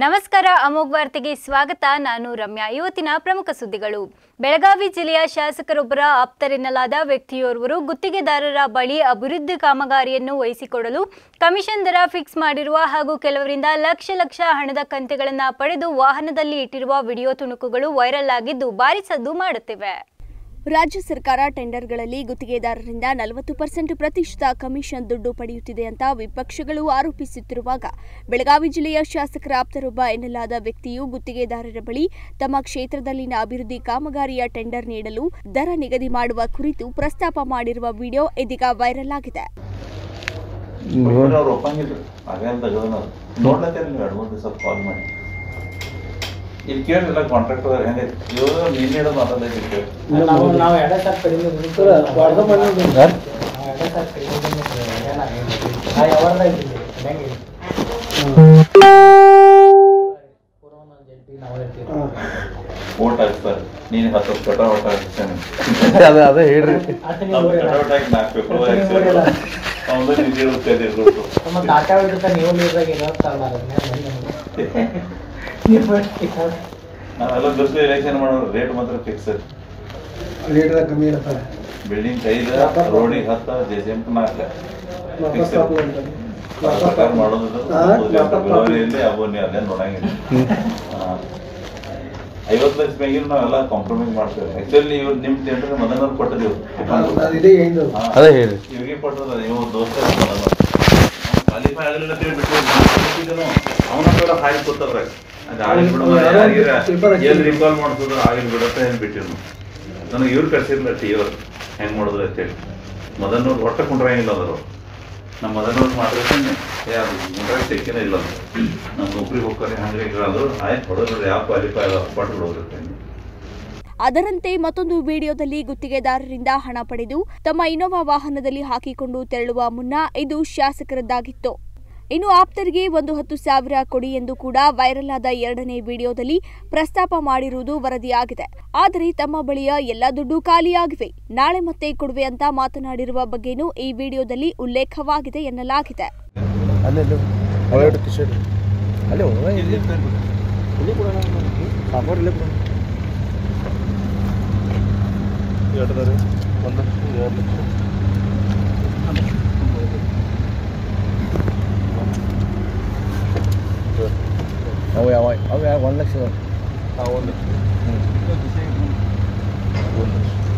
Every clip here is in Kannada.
ನಮಸ್ಕಾರ ಅಮೋಘ್ ವಾರ್ತೆಗೆ ಸ್ವಾಗತ ನಾನು ರಮ್ಯಾ ಇವತ್ತಿನ ಪ್ರಮುಖ ಸುದ್ದಿಗಳು ಬೆಳಗಾವಿ ಜಿಲ್ಲೆಯ ಶಾಸಕರೊಬ್ಬರ ಆಪ್ತರೆನ್ನಲಾದ ವ್ಯಕ್ತಿಯೋರ್ವರು ಗುತ್ತಿಗೆದಾರರ ಬಳಿ ಅಭಿವೃದ್ಧಿ ಕಾಮಗಾರಿಯನ್ನು ವಹಿಸಿಕೊಡಲು ಕಮಿಷನ್ ದರ ಫಿಕ್ಸ್ ಮಾಡಿರುವ ಹಾಗೂ ಕೆಲವರಿಂದ ಲಕ್ಷ ಲಕ್ಷ ಹಣದ ಕಂತೆಗಳನ್ನು ಪಡೆದು ವಾಹನದಲ್ಲಿ ಇಟ್ಟಿರುವ ವಿಡಿಯೋ ತುಣುಕುಗಳು ವೈರಲ್ ಆಗಿದ್ದು ಭಾರಿ ಸದ್ದು ಮಾಡುತ್ತಿವೆ ರಾಜ್ಯ ಸರ್ಕಾರ ಟೆಂಡರ್ಗಳಲ್ಲಿ ಗುತ್ತಿಗೆದಾರರಿಂದ ನಲವತ್ತು ಪರ್ಸೆಂಟ್ ಪ್ರತಿಶತ ಕಮಿಷನ್ ದುಡ್ಡು ಪಡೆಯುತ್ತಿದೆ ಅಂತ ವಿಪಕ್ಷಗಳು ಆರೋಪಿಸುತ್ತಿರುವಾಗ ಬೆಳಗಾವಿ ಜಿಲ್ಲೆಯ ಶಾಸಕರ ಆಪ್ತರೊಬ್ಬ ಎನ್ನಲಾದ ವ್ಯಕ್ತಿಯು ಗುತ್ತಿಗೆದಾರರ ಬಳಿ ತಮ್ಮ ಕ್ಷೇತ್ರದಲ್ಲಿನ ಅಭಿವೃದ್ಧಿ ಕಾಮಗಾರಿಯ ಟೆಂಡರ್ ನೀಡಲು ದರ ನಿಗದಿ ಮಾಡುವ ಕುರಿತು ಪ್ರಸ್ತಾಪ ಮಾಡಿರುವ ವಿಡಿಯೋ ಇದೀಗ ವೈರಲ್ ಆಗಿದೆ ಅವ್ರು ಒಪ್ಪಂಗಿಲ್ಲ ಹಾಗೆಲ್ಲ ತೆಗೆದನ ನೋಡ್ಲತ್ತೇನೆ ನೀವು ಎರಡು ಮೂರು ದಿವಸ ಕಾಲ್ ಮಾಡಿ ಇಲ್ಲಿ ಕೇಳಿಲ್ಲ ಕಾಂಟ್ರಾಕ್ಟರ್ ಹೆಂಗೆ ಇವರು ನೀನು ಹೇಳೋದು ಮಾತಾಡೋದು ಇಲ್ಲಿ ಕೇಳಿ ನಾವು ನಾವು ಎರಡೇ ಸಾಕು ಕಡಿಮೆ ಬಂದಿತ್ತು. ನಾವು ಎರಡೇ ಸಾಕು ಕಡಿಮೆ ಬಂದಿತ್ತು. ಏನಾಗಿಲ್ಲ. ನಾ ಯಾವಾಗ್ಲೂ ಇದ್ದೀನಿ. ಹೆಂಗೆ? ಪೂರ್ವ ಒಂದೊಂದು ಜಲ್ದಿ ನಾವು ಹೇಳ್ತೀವಿ. ಓಟ್ ಹಾಕ್ತಾರೆ ನೀನು ಹತ್ತು ಕಟ ಓಟ್ ಹಾಕ್ತಾನೆ ಅದೇ ಅದೇ ಹೇಳ್ರಿ ಅಷ್ಟು ನೀವು ಅದು ಊರಿಲ್ಲ. ಕಟ ಓಟ್ ಹಾಕಿ ನಾಲ್ಕು ಪೇಪರ್ ಅಷ್ಟು ನೀವು ಊರಿಲ್ಲ. ಅವನು ನಿಜ ಇರುತ್ತೆ ಇರ್ಬೇಕು ನಮ್ಮ ತಾತ ಹಿಡಿದ ನೀವು ನೀರಾಗ ಇರೋತ್ತಲ್ಲ ಅದನ್ನೇ ಮನೆ ನಮ್ಗೆ. ನೀವು ಬಿಟ್ಟು ನಾವೆಲ್ಲ ದೋಸ್ತು ಎಲೆಕ್ಷನ್ ಮಾಡೋರು ರೇಟ್ ಮಾತ್ರ ಫಿಕ್ಸ್ ಲೀಟರ್ ಕಮ್ಮಿ ಇರ್ತಾರೆ ಬಿಲ್ಡಿಂಗ್ ಐದು ರೋಡಿಗೆ ಹತ್ತು ಜೆ ಸಿ ಎಂ ನಾಲ್ಕು ಫಿಕ್ಸ್ ಪ್ರಕಾರ ಮಾಡೋದು ಬಿಲೋರಿಯಲ್ಲಿ ಅಬೋನಿ ಅಲ್ಲೇ ನೋಡಂಗಿಲ್ಲ ಹಾ. ಐವತ್ತು ಲಕ್ಷ ಮ್ಯಾಗಿನ ನಾವೆಲ್ಲ ಕಾಂಪ್ರಮೈಸ್ ಮಾಡ್ತೇವೆ ಆಕ್ಚುಲಿ ಇವ್ರು ನಿಮ್ ಟೆಂಡರ್ ಮದನವ್ರು ಕೊಟ್ಟಿದ್ದೀವಿ ಅದೇ ಹೇಳ್ರಿ ಇವ್ರಿಗೆ ಕೊಟ್ಟದ ಇವ್ ದೋಸ್ತ ಕ್ವಾಲಿಫೈ ಆಗಲಿಲ್ಲ ಅಂತೇಳಿ ಬಿಟ್ಟು ಅವನ ಕೂಡ ಹಾಳಿ ಕೂತಾರ ಅದು ಆಗಿನ ಬಿಡ ಎಲ್ಲಿ ರಿಕಾಲ್ ಮಾಡ್ತದ ಆಗಿನ ಬಿಡತ್ತ ಏನ್ ಬಿಟ್ಟಿರು ನನಗೆ ಇವ್ರು ಕಳ್ಸಿರ್ಲ ಟಿ ಅವ್ರು ಹೆಂಗ್ ಮಾಡಿದ್ರು ಅಂತೇಳಿ ಮದನವ್ರು ಒಟ್ಟ ಕುಂಡ್ರಂಗಿಲ್ಲ ಅದರು ನಮ್ಮ ಮದನವ್ರು ಮಾಡಿದ್ರೆ ಯಾರು ಕುಂಡ್ರಾಗ ತೆಕ್ಕಿನ ಇಲ್ಲ ಅದು. ನಮ್ಮ ನೌಕರಿ ಹೋಗ್ತಾರೆ ಹಂಗೆ ಇರೋದು ಆಯ್ತು ಹೊಡೆದ್ರೆ ಯಾವ ಕ್ವಾಲಿಫೈ ಅದ ಪಟ್ಟು ಹೋಗಿರುತ್ತೆ ಅದರಂತೆ ಮತ್ತೊಂದು ವಿಡಿಯೋದಲ್ಲಿ ಗುತ್ತಿಗೆದಾರರಿಂದ ಹಣ ಪಡೆದು ತಮ್ಮ ಇನೋವಾ ವಾಹನದಲ್ಲಿ ಹಾಕಿಕೊಂಡು ತೆರಳುವ ಮುನ್ನ ಇದು ಶಾಸಕರದ್ದಾಗಿತ್ತು ಇನ್ನು ಆಪ್ತರಿಗೆ ಒಂದು ಹತ್ತು ಸಾವಿರ ಕೊಡಿ ಎಂದು ಕೂಡ ವೈರಲ್ ಆದ ಎರಡನೇ ವಿಡಿಯೋದಲ್ಲಿ ಪ್ರಸ್ತಾಪ ಮಾಡಿರುವುದು ವರದಿಯಾಗಿದೆ ಆದರೆ ತಮ್ಮ ಬಳಿಯ ಎಲ್ಲ ದುಡ್ಡು ಖಾಲಿಯಾಗಿವೆ ನಾಳೆ ಮತ್ತೆ ಕೊಡುವೆ ಅಂತ ಮಾತನಾಡಿರುವ ಬಗ್ಗೆನೂ ಈ ವಿಡಿಯೋದಲ್ಲಿ ಉಲ್ಲೇಖವಾಗಿದೆ ಎನ್ನಲಾಗಿದೆ ಅಲ್ಲೇ ಅವೆರಡು ಟಿ ಶರ್ಟ್ ಅಲ್ಲೇ ಹೋಗ ಇಲ್ಲಿ ಇಲ್ಲಿ ಕೊಡೋಣ ಸಾಂಬಾರು ಇಲ್ಲೇ ಕೊಡೋಣ ಎರಡು ಅದಾವೆ ಒಂದು ಎರಡು ಲಕ್ಷ ಅವು ಯಾವ ಅವು ಯಾವ ಒಂದು ಲಕ್ಷ ಅದಾವೆ ಹಾಂ ಒಂದು ಲಕ್ಷ ಹ್ಞೂ ಒಂದು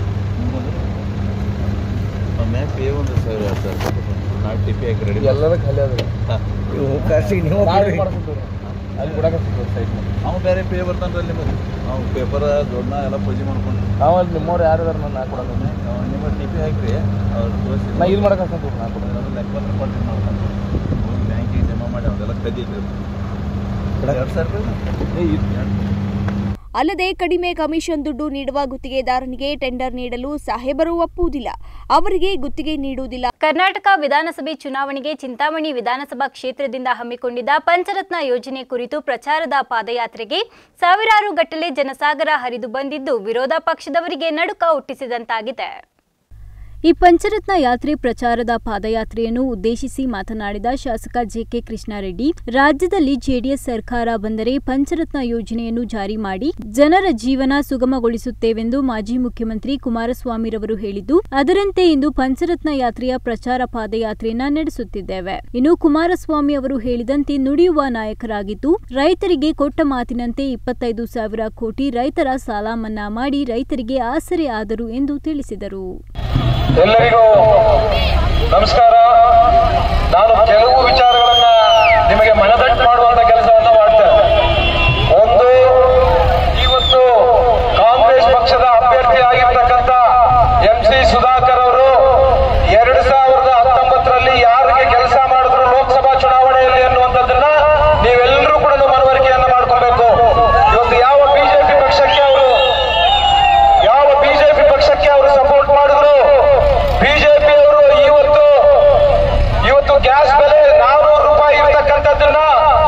ಲಕ್ಷ ಮ್ಯಾಪ್ ಪೇ ಒಂದು ಸಾವಿರ ಸರ್ ನಾಲ್ಕು ಟಿ ಪಿ ಹಾಕಿ ರೆಡಿ ಎಲ್ಲರ ಖಾಲಿ ಅದ ಇವು ಖರ್ಚಿಗೆ ನೀವು ಅಲ್ಲಿ ಕೊಡಕ್ಕೆ ಸೈಟ್ ಅವ ಬೇರೆ ಪೇ ಬರ್ತಾನ್ರಿ ನಿಮಗೆ ನಾವು ಪೇಪರ್ ದೊಡ್ಡ ಎಲ್ಲ ಪೂಜೆ ಮಾಡ್ಕೊಂಡು ನಾವು ಅಲ್ಲಿ ನಿಮ್ಮವ್ರು ಯಾರು ಇದಾರೆ ನಾನು ಕೊಡಕ್ಕೆ ನಿಮ್ಮ ಟಿ ಪಿ ಹಾಕ್ರಿ ಅವ್ರು ತೋರಿಸಿ ನಾ ಇಲ್ಲಿ ಮಾಡಕ್ಕೆ ಹಾಕ್ತೀನಿ ನಾ ಕೊಡೋದು ಲೆಕ್ಕ ಪತ್ರ ಕೊಡ್ತೀನಿ ನಾವು ಹೋಗಿ ಬ್ಯಾಂಕಿಗೆ ಜಮಾ ಮಾಡಿ ಅವನ್ನೆಲ್ಲ ಕದೀರಿ ಎರಡು ಸಾವಿರ ರೂಪಾಯಿ ಏ ಇದು ಅಲ್ಲದೆ ಕಡಿಮೆ ಕಮಿಷನ್ ದುಡ್ಡು ನೀಡುವ ಗುತ್ತಿಗೆದಾರನಿಗೆ ಟೆಂಡರ್ ನೀಡಲು ಸಾಹೇಬರು ಒಪ್ಪುವುದಿಲ್ಲ ಅವರಿಗೆ ಗುತ್ತಿಗೆ ನೀಡುವುದಿಲ್ಲ ಕರ್ನಾಟಕ ವಿಧಾನಸಭೆ ಚುನಾವಣೆಗೆ ಚಿಂತಾಮಣಿ ವಿಧಾನಸಭಾ ಕ್ಷೇತ್ರದಿಂದ ಹಮ್ಮಿಕೊಂಡಿದ್ದ ಪಂಚರತ್ನ ಯೋಜನೆ ಕುರಿತು ಪ್ರಚಾರದ ಪಾದಯಾತ್ರೆಗೆ ಸಾವಿರಾರು ಗಟ್ಟಲೆ ಜನಸಾಗರ ಹರಿದು ಬಂದಿದ್ದು ವಿರೋಧ ಪಕ್ಷದವರಿಗೆ ನಡುಕ ಹುಟ್ಟಿಸಿದಂತಾಗಿದೆ ಈ ಪಂಚರತ್ನ ಯಾತ್ರೆ ಪ್ರಚಾರದ ಪಾದಯಾತ್ರೆಯನ್ನು ಉದ್ದೇಶಿಸಿ ಮಾತನಾಡಿದ ಶಾಸಕ ಜೆಕೆ ಕೃಷ್ಣಾರೆಡ್ಡಿ ರಾಜ್ಯದಲ್ಲಿ ಜೆಡಿಎಸ್ ಸರ್ಕಾರ ಬಂದರೆ ಪಂಚರತ್ನ ಯೋಜನೆಯನ್ನು ಜಾರಿ ಮಾಡಿ ಜನರ ಜೀವನ ಸುಗಮಗೊಳಿಸುತ್ತೇವೆಂದು ಮಾಜಿ ಮುಖ್ಯಮಂತ್ರಿ ಕುಮಾರಸ್ವಾಮಿರವರು ಹೇಳಿದ್ದು ಅದರಂತೆ ಇಂದು ಪಂಚರತ್ನ ಯಾತ್ರೆಯ ಪ್ರಚಾರ ಪಾದಯಾತ್ರೆಯನ್ನ ನಡೆಸುತ್ತಿದ್ದೇವೆ ಇನ್ನು ಕುಮಾರಸ್ವಾಮಿ ಅವರು ಹೇಳಿದಂತೆ ನುಡಿಯುವ ನಾಯಕರಾಗಿದ್ದು ರೈತರಿಗೆ ಕೊಟ್ಟ ಮಾತಿನಂತೆ ಇಪ್ಪತ್ತೈದು ಸಾವಿರ ಕೋಟಿ ರೈತರ ಸಾಲ ಮನ್ನಾ ಮಾಡಿ ರೈತರಿಗೆ ಆಸರೆ ಆದರು ಎಂದು ತಿಳಿಸಿದರು ಎಲ್ಲರಿಗೂ ನಮಸ್ಕಾರ ನಾನು ಕೆಲವು ವಿಚಾರಗಳನ್ನ ನಿಮಗೆ ಮನದಟ್ಟು ಮಾಡುವಂತ ಕೆಲಸವನ್ನ ಮಾಡ್ತೇನೆ ಒಂದು ಇವತ್ತು ಕಾಂಗ್ರೆಸ್ ಪಕ್ಷದ ಅಭ್ಯರ್ಥಿ ಆಗಿರ್ತಕ್ಕಂಥ ಎಂ ಸಿ ಸುಧಾಕರ್ ಅವರು ಎರಡು ಸಾವಿರದ ಹತ್ತೊಂಬತ್ತರಲ್ಲಿ ಯಾರಿಗೆ ಕೆಲಸ ಮಾಡಿದ್ರು ಲೋಕಸಭಾ ಚುನಾವಣೆಯಲ್ಲಿ ಅನ್ನುವಂಥದ್ದನ್ನ ನೀವೆಲ್ಲರೂ ಕೂಡ ಮನವರಿಕೆಯನ್ನ ಮಾಡ್ಕೊಬೇಕು ಇವತ್ತು ಯಾವ ಬಿಜೆಪಿ ಪಕ್ಷಕ್ಕೆ ಅವರು ಯಾವ ಬಿಜೆಪಿ ಪಕ್ಷಕ್ಕೆ ಅವರು ಸಪೋರ್ಟ್ ಮಾಡಿದ್ರು ಬಿಜೆಪಿ ಅವರು ಇವತ್ತು ಇವತ್ತು ಗ್ಯಾಸ್ ಬೆಲೆ ನಾನೂರು ರೂಪಾಯಿ ಇರ್ತಕ್ಕಂಥದ್ದನ್ನ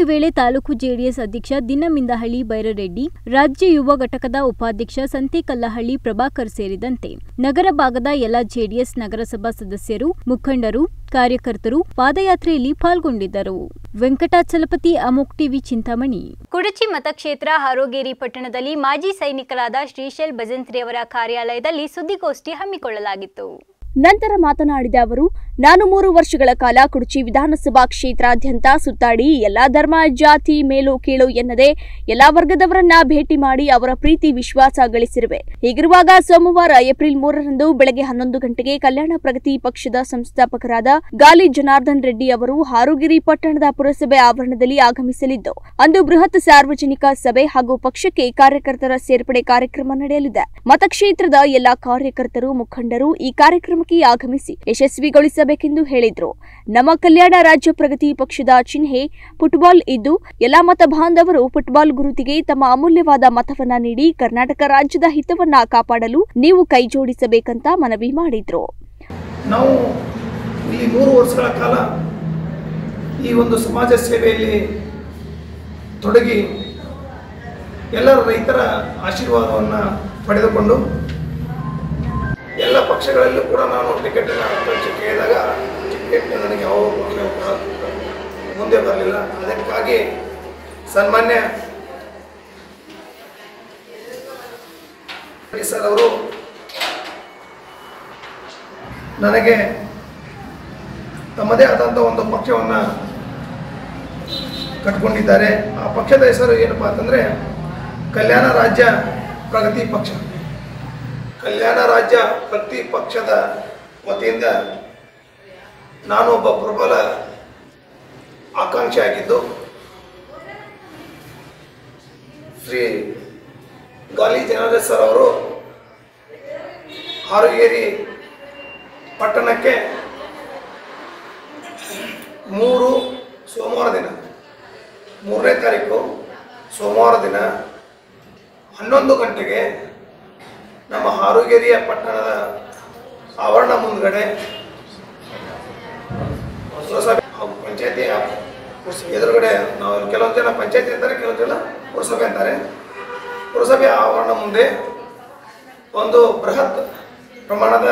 ವೇಳೆ ತಾಲೂಕು ಜೆಡಿಎಸ್ ಅಧ್ಯಕ್ಷ ದಿನಮಿಂದಹಳ್ಳಿ ಬೈರರೆಡ್ಡಿ ರಾಜ್ಯ ಯುವ ಘಟಕದ ಉಪಾಧ್ಯಕ್ಷ ಸಂತೇಕಲ್ಲಹಳ್ಳಿ ಪ್ರಭಾಕರ್ ಸೇರಿದಂತೆ ನಗರ ಭಾಗದ ಎಲ್ಲ ಜೆಡಿಎಸ್ ನಗರಸಭಾ ಸದಸ್ಯರು ಮುಖಂಡರು ಕಾರ್ಯಕರ್ತರು ಪಾದಯಾತ್ರೆಯಲ್ಲಿ ಪಾಲ್ಗೊಂಡಿದ್ದರು ವೆಂಕಟಾಚಲಪತಿ ಅಮೋಕ್ ಟಿವಿ ಚಿಂತಾಮಣಿ ಕುಡಚಿ ಮತಕ್ಷೇತ್ರ ಹಾರೋಗೇರಿ ಪಟ್ಟಣದಲ್ಲಿ ಮಾಜಿ ಸೈನಿಕರಾದ ಶ್ರೀಶೈಲ್ ಭಜಂತ್ರಿ ಅವರ ಕಾರ್ಯಾಲಯದಲ್ಲಿ ಸುದ್ದಿಗೋಷ್ಠಿ ಹಮ್ಮಿಕೊಳ್ಳಲಾಗಿತ್ತು ನಂತರ ಮಾತನಾಡಿದ ಅವರು ನಾನು ಮೂರು ವರ್ಷಗಳ ಕಾಲ ಕುಡಚಿ ವಿಧಾನಸಭಾ ಕ್ಷೇತ್ರಾದ್ಯಂತ ಸುತ್ತಾಡಿ ಎಲ್ಲಾ ಧರ್ಮ ಜಾತಿ ಮೇಲು ಕೀಳು ಎನ್ನದೆ ಎಲ್ಲಾ ವರ್ಗದವರನ್ನ ಭೇಟಿ ಮಾಡಿ ಅವರ ಪ್ರೀತಿ ವಿಶ್ವಾಸ ಗಳಿಸಿರುವೆ ಹೀಗಿರುವಾಗ ಸೋಮವಾರ ಏಪ್ರಿಲ್ ಮೂರರಂದು ಬೆಳಗ್ಗೆ ಹನ್ನೊಂದು ಗಂಟೆಗೆ ಕಲ್ಯಾಣ ಪ್ರಗತಿ ಪಕ್ಷದ ಸಂಸ್ಥಾಪಕರಾದ ಗಾಲಿ ಜನಾರ್ದನ್ ರೆಡ್ಡಿ ಅವರು ಹಾರುಗಿರಿ ಪಟ್ಟಣದ ಪುರಸಭೆ ಆವರಣದಲ್ಲಿ ಆಗಮಿಸಲಿದ್ದು ಅಂದು ಬೃಹತ್ ಸಾರ್ವಜನಿಕ ಸಭೆ ಹಾಗೂ ಪಕ್ಷಕ್ಕೆ ಕಾರ್ಯಕರ್ತರ ಸೇರ್ಪಡೆ ಕಾರ್ಯಕ್ರಮ ನಡೆಯಲಿದೆ ಮತಕ್ಷೇತ್ರದ ಎಲ್ಲಾ ಕಾರ್ಯಕರ್ತರು ಮುಖಂಡರು ಈ ಕಾರ್ಯಕ್ರಮಕ್ಕೆ ಆಗಮಿಸಿ ಯಶಸ್ವಿಗೊಳಿಸಬೇಕೆಂದು ಹೇಳಿದ್ರು ನಮ್ಮ ಕಲ್ಯಾಣ ರಾಜ್ಯ ಪ್ರಗತಿ ಪಕ್ಷದ ಚಿಹ್ನೆ ಫುಟ್ಬಾಲ್ ಇದ್ದು ಎಲ್ಲಾ ಮತ ಬಾಂಧವರು ಫುಟ್ಬಾಲ್ ಗುರುತಿಗೆ ತಮ್ಮ ಅಮೂಲ್ಯವಾದ ಮತವನ್ನ ನೀಡಿ ಕರ್ನಾಟಕ ರಾಜ್ಯದ ಹಿತವನ್ನ ಕಾಪಾಡಲು ನೀವು ಕೈಜೋಡಿಸಬೇಕಂತ ಮನವಿ ಮಾಡಿದ್ರು ನಾವು ಇಲ್ಲಿ ಮೂರು ವರ್ಷಗಳ ಕಾಲ ಈ ಒಂದು ಸಮಾಜ ಸೇವೆಯಲ್ಲಿ ತೊಡಗಿ ಎಲ್ಲರ ರೈತರ ಆಶೀರ್ವಾದವನ್ನು ಪಡೆದುಕೊಂಡು ಎಲ್ಲ ಪಕ್ಷಗಳಲ್ಲೂ ಕೂಡ ನಾನು ಟಿಕೆಟನ್ನು ಪರೀಕ್ಷೆ ಕೇಳಿದಾಗ ಟಿಕೆಟ್ ನನಗೆ ಯಾವ ಪಕ್ಷ ಕೂಡ ಮುಂದೆ ಬರಲಿಲ್ಲ ಅದಕ್ಕಾಗಿ ಸನ್ಮಾನ್ಯ ಸರ್ ಅವರು ನನಗೆ ತಮ್ಮದೇ ಆದಂಥ ಒಂದು ಪಕ್ಷವನ್ನು ಕಟ್ಕೊಂಡಿದ್ದಾರೆ ಆ ಪಕ್ಷದ ಹೆಸರು ಏನಪ್ಪ ಅಂತಂದರೆ ಕಲ್ಯಾಣ ರಾಜ್ಯ ಪ್ರಗತಿ ಪಕ್ಷ ಕಲ್ಯಾಣ ರಾಜ್ಯ ಪ್ರಗತಿ ಪಕ್ಷದ ವತಿಯಿಂದ ನಾನು ಒಬ್ಬ ಪ್ರಬಲ ಆಕಾಂಕ್ಷಿ ಆಗಿದ್ದು ಶ್ರೀ ಗಾಲಿ ಜನಾರ್ದನ್ ಸರ್ ಅವರು ಹಾರುಗೇರಿ ಪಟ್ಟಣಕ್ಕೆ ಮೂರು ಸೋಮವಾರ ದಿನ ಮೂರನೇ ತಾರೀಕು ಸೋಮವಾರ ದಿನ ಹನ್ನೊಂದು ಗಂಟೆಗೆ ನಮ್ಮ ಹಾರುಗೇರಿಯ ಪಟ್ಟಣದ ಆವರಣ ಮುಂದ್ಗಡೆ ಪುರಸಭೆ ಹಾಗೂ ಪಂಚಾಯತಿ ಎದುರುಗಡೆ ನಾವು ಕೆಲವೊಂದು ಜನ ಪಂಚಾಯತಿ ಅಂತಾರೆ ಕೆಲವೊಂದು ಜನ ಪುರಸಭೆ ಅಂತಾರೆ ಪುರಸಭೆ ಆವರಣ ಮುಂದೆ ಒಂದು ಬೃಹತ್ ಪ್ರಮಾಣದ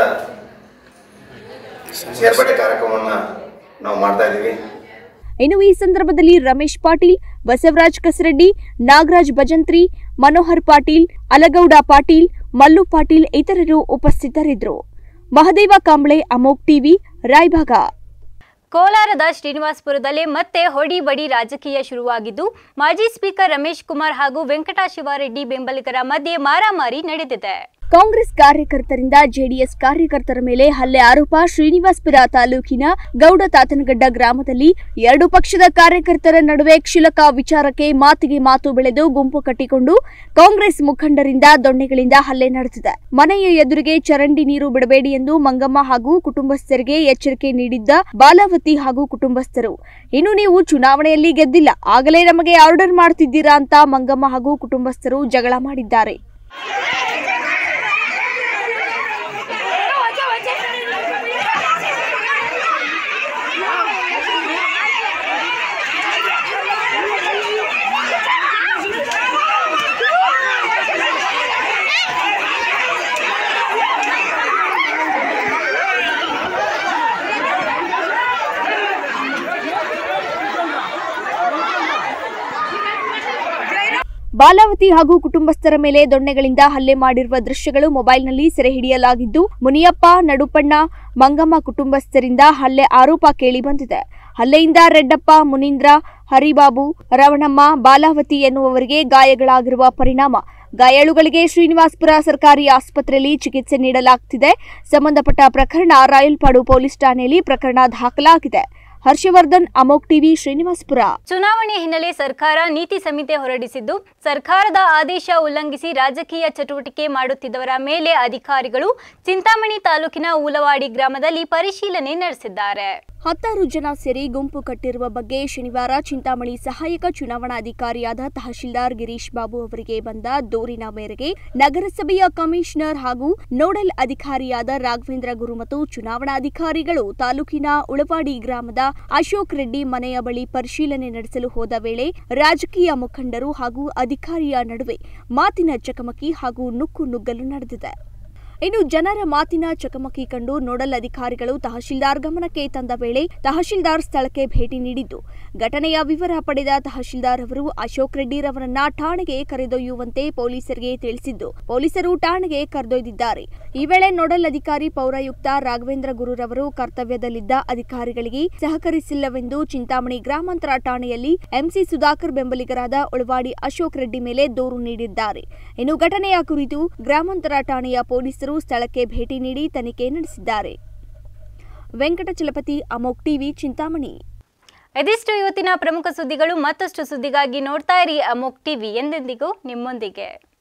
ಸೇರ್ಪಡೆ ಕಾರ್ಯಕ್ರಮವನ್ನು ನಾವು ಮಾಡ್ತಾ ಇದ್ದೀವಿ ಇನ್ನು ಈ ಸಂದರ್ಭದಲ್ಲಿ ರಮೇಶ್ ಪಾಟೀಲ್ ಬಸವರಾಜ್ ಕಸರಡ್ಡಿ ನಾಗರಾಜ್ ಭಜಂತ್ರಿ ಮನೋಹರ್ ಪಾಟೀಲ್ ಅಲಗೌಡ ಪಾಟೀಲ್ ಮಲ್ಲು ಪಾಟೀಲ್ ಇತರರು ಉಪಸ್ಥಿತರಿದ್ದರು ಮಹದೇವ ಕಾಂಬ್ಳೆ ಅಮೋಕ್ ಟಿವಿ ರಾಯಭಾಗ ಕೋಲಾರದ ಶ್ರೀನಿವಾಸಪುರದಲ್ಲಿ ಮತ್ತೆ ಹೊಡಿ ಬಡಿ ರಾಜಕೀಯ ಶುರುವಾಗಿದ್ದು ಮಾಜಿ ಸ್ಪೀಕರ್ ರಮೇಶ್ ಕುಮಾರ್ ಹಾಗೂ ವೆಂಕಟಾಶಿವಾರೆಡ್ಡಿ ಬೆಂಬಲಿಗರ ಮಧ್ಯೆ ಮಾರಾಮಾರಿ ನಡೆದಿದೆ ಕಾಂಗ್ರೆಸ್ ಕಾರ್ಯಕರ್ತರಿಂದ ಜೆಡಿಎಸ್ ಕಾರ್ಯಕರ್ತರ ಮೇಲೆ ಹಲ್ಲೆ ಆರೋಪ ಶ್ರೀನಿವಾಸಪುರ ತಾಲೂಕಿನ ಗೌಡ ತಾತನಗಡ್ಡ ಗ್ರಾಮದಲ್ಲಿ ಎರಡು ಪಕ್ಷದ ಕಾರ್ಯಕರ್ತರ ನಡುವೆ ಕ್ಷುಲಕ ವಿಚಾರಕ್ಕೆ ಮಾತಿಗೆ ಮಾತು ಬೆಳೆದು ಗುಂಪು ಕಟ್ಟಿಕೊಂಡು ಕಾಂಗ್ರೆಸ್ ಮುಖಂಡರಿಂದ ದೊಣ್ಣೆಗಳಿಂದ ಹಲ್ಲೆ ನಡೆದಿದೆ ಮನೆಯ ಎದುರಿಗೆ ಚರಂಡಿ ನೀರು ಬಿಡಬೇಡಿ ಎಂದು ಮಂಗಮ್ಮ ಹಾಗೂ ಕುಟುಂಬಸ್ಥರಿಗೆ ಎಚ್ಚರಿಕೆ ನೀಡಿದ್ದ ಬಾಲಾವತಿ ಹಾಗೂ ಕುಟುಂಬಸ್ಥರು ಇನ್ನು ನೀವು ಚುನಾವಣೆಯಲ್ಲಿ ಗೆದ್ದಿಲ್ಲ ಆಗಲೇ ನಮಗೆ ಆರ್ಡರ್ ಮಾಡ್ತಿದ್ದೀರಾ ಅಂತ ಮಂಗಮ್ಮ ಹಾಗೂ ಕುಟುಂಬಸ್ಥರು ಜಗಳ ಮಾಡಿದ್ದಾರೆ ಬಾಲಾವತಿ ಹಾಗೂ ಕುಟುಂಬಸ್ಥರ ಮೇಲೆ ದೊಣ್ಣೆಗಳಿಂದ ಹಲ್ಲೆ ಮಾಡಿರುವ ದೃಶ್ಯಗಳು ಮೊಬೈಲ್ನಲ್ಲಿ ಸೆರೆ ಹಿಡಿಯಲಾಗಿದ್ದು ಮುನಿಯಪ್ಪ ನಡುಪಣ್ಣ ಮಂಗಮ್ಮ ಕುಟುಂಬಸ್ಥರಿಂದ ಹಲ್ಲೆ ಆರೋಪ ಕೇಳಿಬಂದಿದೆ ಹಲ್ಲೆಯಿಂದ ರೆಡ್ಡಪ್ಪ ಮುನೀಂದ್ರ ಹರಿಬಾಬು ರವಣಮ್ಮ ಬಾಲಾವತಿ ಎನ್ನುವವರಿಗೆ ಗಾಯಗಳಾಗಿರುವ ಪರಿಣಾಮ ಗಾಯಾಳುಗಳಿಗೆ ಶ್ರೀನಿವಾಸಪುರ ಸರ್ಕಾರಿ ಆಸ್ಪತ್ರೆಯಲ್ಲಿ ಚಿಕಿತ್ಸೆ ನೀಡಲಾಗುತ್ತಿದೆ ಸಂಬಂಧಪಟ್ಟ ಪ್ರಕರಣ ರಾಯಲ್ಪಾಡು ಪೊಲೀಸ್ ಠಾಣೆಯಲ್ಲಿ ಪ್ರಕರಣ ದಾಖಲಾಗಿದೆ ಹರ್ಷವರ್ಧನ್ ಅಮೋಕ್ ಟಿವಿ ಶ್ರೀನಿವಾಸಪುರ ಚುನಾವಣೆ ಹಿನ್ನೆಲೆ ಸರ್ಕಾರ ನೀತಿ ಸಂಹಿತೆ ಹೊರಡಿಸಿದ್ದು ಸರ್ಕಾರದ ಆದೇಶ ಉಲ್ಲಂಘಿಸಿ ರಾಜಕೀಯ ಚಟುವಟಿಕೆ ಮಾಡುತ್ತಿದ್ದವರ ಮೇಲೆ ಅಧಿಕಾರಿಗಳು ಚಿಂತಾಮಣಿ ತಾಲೂಕಿನ ಊಲವಾಡಿ ಗ್ರಾಮದಲ್ಲಿ ಪರಿಶೀಲನೆ ನಡೆಸಿದ್ದಾರೆ ಹತ್ತಾರು ಜನ ಸೇರಿ ಗುಂಪು ಕಟ್ಟಿರುವ ಬಗ್ಗೆ ಶನಿವಾರ ಚಿಂತಾಮಣಿ ಸಹಾಯಕ ಚುನಾವಣಾಧಿಕಾರಿಯಾದ ತಹಶೀಲ್ದಾರ್ ಗಿರೀಶ್ ಬಾಬು ಅವರಿಗೆ ಬಂದ ದೂರಿನ ಮೇರೆಗೆ ನಗರಸಭೆಯ ಕಮಿಷನರ್ ಹಾಗೂ ನೋಡಲ್ ಅಧಿಕಾರಿಯಾದ ರಾಘವೇಂದ್ರ ಗುರು ಮತ್ತು ಚುನಾವಣಾಧಿಕಾರಿಗಳು ತಾಲೂಕಿನ ಉಳವಾಡಿ ಗ್ರಾಮದ ಅಶೋಕ್ ರೆಡ್ಡಿ ಮನೆಯ ಬಳಿ ಪರಿಶೀಲನೆ ನಡೆಸಲು ಹೋದ ವೇಳೆ ರಾಜಕೀಯ ಮುಖಂಡರು ಹಾಗೂ ಅಧಿಕಾರಿಯ ನಡುವೆ ಮಾತಿನ ಚಕಮಕಿ ಹಾಗೂ ನುಕ್ಕು ನುಗ್ಗಲು ನಡೆದಿದೆ ಇನ್ನು ಜನರ ಮಾತಿನ ಚಕಮಕಿ ಕಂಡು ನೋಡಲ್ ಅಧಿಕಾರಿಗಳು ತಹಶೀಲ್ದಾರ್ ಗಮನಕ್ಕೆ ತಂದ ವೇಳೆ ತಹಶೀಲ್ದಾರ್ ಸ್ಥಳಕ್ಕೆ ಭೇಟಿ ನೀಡಿದ್ದು ಘಟನೆಯ ವಿವರ ಪಡೆದ ತಹಶೀಲ್ದಾರ್ ಅವರು ಅಶೋಕ್ ರೆಡ್ಡಿರವರನ್ನ ಠಾಣೆಗೆ ಕರೆದೊಯ್ಯುವಂತೆ ಪೊಲೀಸರಿಗೆ ತಿಳಿಸಿದ್ದು ಪೊಲೀಸರು ಠಾಣೆಗೆ ಕರೆದೊಯ್ದಿದ್ದಾರೆ ಈ ವೇಳೆ ನೋಡಲ್ ಅಧಿಕಾರಿ ಪೌರಾಯುಕ್ತ ರಾಘವೇಂದ್ರ ಗುರುರವರು ಕರ್ತವ್ಯದಲ್ಲಿದ್ದ ಅಧಿಕಾರಿಗಳಿಗೆ ಸಹಕರಿಸಿಲ್ಲವೆಂದು ಚಿಂತಾಮಣಿ ಗ್ರಾಮಾಂತರ ಠಾಣೆಯಲ್ಲಿ ಎಂಸಿ ಸುಧಾಕರ್ ಬೆಂಬಲಿಗರಾದ ಉಳವಾಡಿ ಅಶೋಕ್ ರೆಡ್ಡಿ ಮೇಲೆ ದೂರು ನೀಡಿದ್ದಾರೆ ಇನ್ನು ಘಟನೆಯ ಕುರಿತು ಗ್ರಾಮಾಂತರ ಠಾಣೆಯ ಪೊಲೀಸರು ಸ್ಥಳಕ್ಕೆ ಭೇಟಿ ನೀಡಿ ತನಿಖೆ ನಡೆಸಿದ್ದಾರೆ ವೆಂಕಟಚಲಪತಿ ಅಮೋಕ್ ಟಿವಿ ಚಿಂತಾಮಣಿ ಇದಿಷ್ಟು ಇವತ್ತಿನ ಪ್ರಮುಖ ಸುದ್ದಿಗಳು ಮತ್ತಷ್ಟು ಸುದ್ದಿಗಾಗಿ ನೋಡ್ತಾ ಇರಿ ಅಮೋಕ್ ಟಿವಿ ಎಂದೆಂದಿಗೂ ನಿಮ್ಮೊಂದಿಗೆ